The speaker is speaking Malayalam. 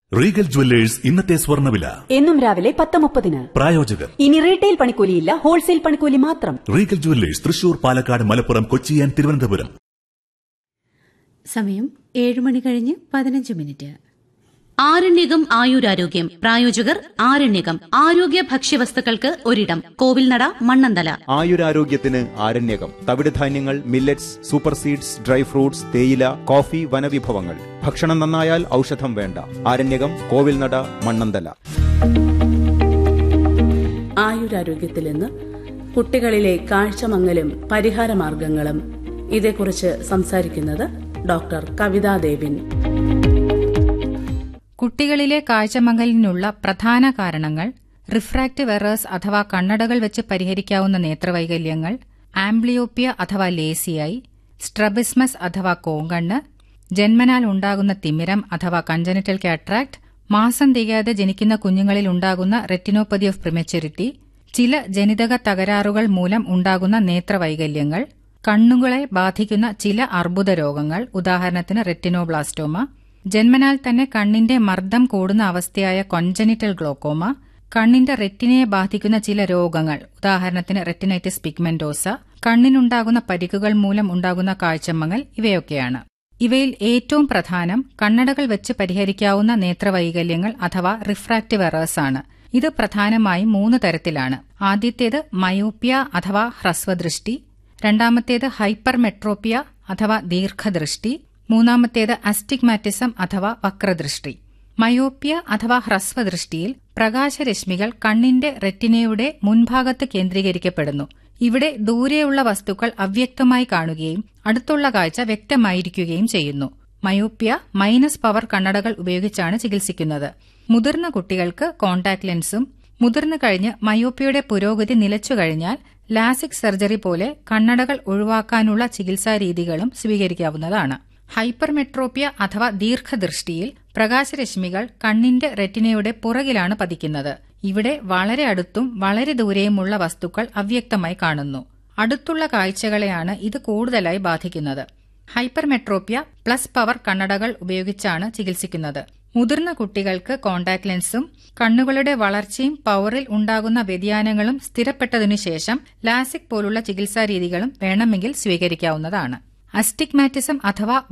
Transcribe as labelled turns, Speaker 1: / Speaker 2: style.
Speaker 1: റീഗൽ ജുവല്ലേഴ്സ് ഇന്നത്തെ സ്വർണ്ണവില
Speaker 2: എന്നും രാവിലെ പത്ത് മുപ്പതിന്
Speaker 1: പ്രായോജകർ
Speaker 2: ഇനി റീറ്റെയിൽ പണിക്കൂലിയില്ല ഹോൾസെയിൽ പണിക്കൂലി മാത്രം
Speaker 1: Regal Jewellers Thrissur Palakkad Malappuram Kochi and Thiruvananthapuram
Speaker 3: സമയം ഏഴ് മണി കഴിഞ്ഞ് പതിനഞ്ച് മിനിറ്റ്
Speaker 4: ആരണ്യകം ആയുരാരോഗ്യം പ്രായോജകർ ആരണ്യകം ആരോഗ്യ ഭക്ഷ്യവസ്തുക്കൾക്ക് ഒരിടം കോവിൽനട മണ്ണന്തല
Speaker 5: ആയുരാരോഗ്യത്തിന് ആരണ്യകം തവിടുധാന്യങ്ങൾ millets super seeds dry fruits തേയില കോഫി വനവിഭവങ്ങൾ ഭക്ഷണം നന്നായാൽ ഔഷധം വേണ്ട ആരണ്യകം കോവിൽനട മണ്ണന്തല
Speaker 6: ആയുരാരോഗ്യത്തിൽ ഇന്ന് കുട്ടികളിലെ കാഴ്ചമങ്ങലും പരിഹാരമാർഗങ്ങളും ഇതേക്കുറിച്ച് സംസാരിക്കുന്നത് ഡോക്ടർ കവിതാ ദേവിൻ
Speaker 7: കുട്ടികളിലെ കാഴ്ചമങ്ങലിനുള്ള പ്രധാന കാരണങ്ങൾ റിഫ്രാക്റ്റീവ് എറേഴ്സ് അഥവാ കണ്ണടകൾ വെച്ച് പരിഹരിക്കാവുന്ന നേത്രവൈകല്യങ്ങൾ ആംബ്ലിയോപ്പിയ അഥവാ ലേസിയായി സ്ട്രബിസ്മസ് അഥവാ കോങ്കണ്ണ് ജന്മനാൽ ഉണ്ടാകുന്ന തിമിരം അഥവാ കഞ്ചനിറ്റൽ കാട്രാക്ട് മാസം തികയാതെ ജനിക്കുന്ന കുഞ്ഞുങ്ങളിൽ ഉണ്ടാകുന്ന റെറ്റിനോപ്പതി ഓഫ് പ്രിമച്യൂരിറ്റി ചില ജനിതക തകരാറുകൾ മൂലം ഉണ്ടാകുന്ന നേത്രവൈകല്യങ്ങൾ കണ്ണുകളെ ബാധിക്കുന്ന ചില അർബുദ രോഗങ്ങൾ ഉദാഹരണത്തിന് റെറ്റിനോബ്ലാസ്റ്റോമ ജന്മനാൽ തന്നെ കണ്ണിന്റെ മർദ്ദം കൂടുന്ന അവസ്ഥയായ കൊഞ്ചനിറ്റൽ ഗ്ലോക്കോമ കണ്ണിന്റെ റെറ്റിനയെ ബാധിക്കുന്ന ചില രോഗങ്ങൾ ഉദാഹരണത്തിന് റെറ്റിനൈറ്റിസ് പിഗ്മെന്റോസ കണ്ണിനുണ്ടാകുന്ന പരിക്കുകൾ മൂലം ഉണ്ടാകുന്ന കാഴ്ചമങ്ങൽ ഇവയൊക്കെയാണ് ഇവയിൽ ഏറ്റവും പ്രധാനം കണ്ണടകൾ വെച്ച് പരിഹരിക്കാവുന്ന നേത്രവൈകല്യങ്ങൾ അഥവാ റിഫ്രാക്റ്റീവ് എറേഴ്സ് ആണ് ഇത് പ്രധാനമായും മൂന്ന് തരത്തിലാണ് ആദ്യത്തേത് മയോപ്പിയ അഥവാ ഹ്രസ്വദൃഷ്ടി രണ്ടാമത്തേത് ഹൈപ്പർമെട്രോപ്പിയ അഥവാ ദീർഘദൃഷ്ടി മൂന്നാമത്തേത് അസ്റ്റിഗ്മാറ്റിസം അഥവാ വക്രദൃഷ്ടി മയോപ്പിയ അഥവാ ഹ്രസ്വദൃഷ്ടിയിൽ പ്രകാശരശ്മികൾ കണ്ണിന്റെ റെറ്റിനയുടെ മുൻഭാഗത്ത് കേന്ദ്രീകരിക്കപ്പെടുന്നു ഇവിടെ ദൂരെയുള്ള വസ്തുക്കൾ അവ്യക്തമായി കാണുകയും അടുത്തുള്ള കാഴ്ച വ്യക്തമായിരിക്കുകയും ചെയ്യുന്നു മയോപ്പിയ മൈനസ് പവർ കണ്ണടകൾ ഉപയോഗിച്ചാണ് ചികിത്സിക്കുന്നത് മുതിർന്ന കുട്ടികൾക്ക് കോൺടാക്ട് ലെൻസും മുതിർന്നു കഴിഞ്ഞ് മയോപ്പിയയുടെ പുരോഗതി നിലച്ചു കഴിഞ്ഞാൽ ലാസിക് സർജറി പോലെ കണ്ണടകൾ ഒഴിവാക്കാനുള്ള ചികിത്സാ രീതികളും സ്വീകരിക്കാവുന്നതാണ് ഹൈപ്പർമെട്രോപ്പിയ അഥവാ ദീർഘദൃഷ്ടിയിൽ പ്രകാശരശ്മികൾ കണ്ണിന്റെ റെറ്റിനയുടെ പുറകിലാണ് പതിക്കുന്നത് ഇവിടെ വളരെ അടുത്തും വളരെ ദൂരെയുമുള്ള വസ്തുക്കൾ അവ്യക്തമായി കാണുന്നു അടുത്തുള്ള കാഴ്ചകളെയാണ് ഇത് കൂടുതലായി ബാധിക്കുന്നത് ഹൈപ്പർമെട്രോപ്പിയ പ്ലസ് പവർ കണ്ണടകൾ ഉപയോഗിച്ചാണ് ചികിത്സിക്കുന്നത് മുതിർന്ന കുട്ടികൾക്ക് കോണ്ടാക്ട് ലെൻസും കണ്ണുകളുടെ വളർച്ചയും പവറിൽ ഉണ്ടാകുന്ന വ്യതിയാനങ്ങളും സ്ഥിരപ്പെട്ടതിനു ശേഷം ലാസിക് പോലുള്ള ചികിത്സാ രീതികളും വേണമെങ്കിൽ സ്വീകരിക്കാവുന്നതാണ് അസ്റ്റിഗ്മാറ്റിസം അഥവാ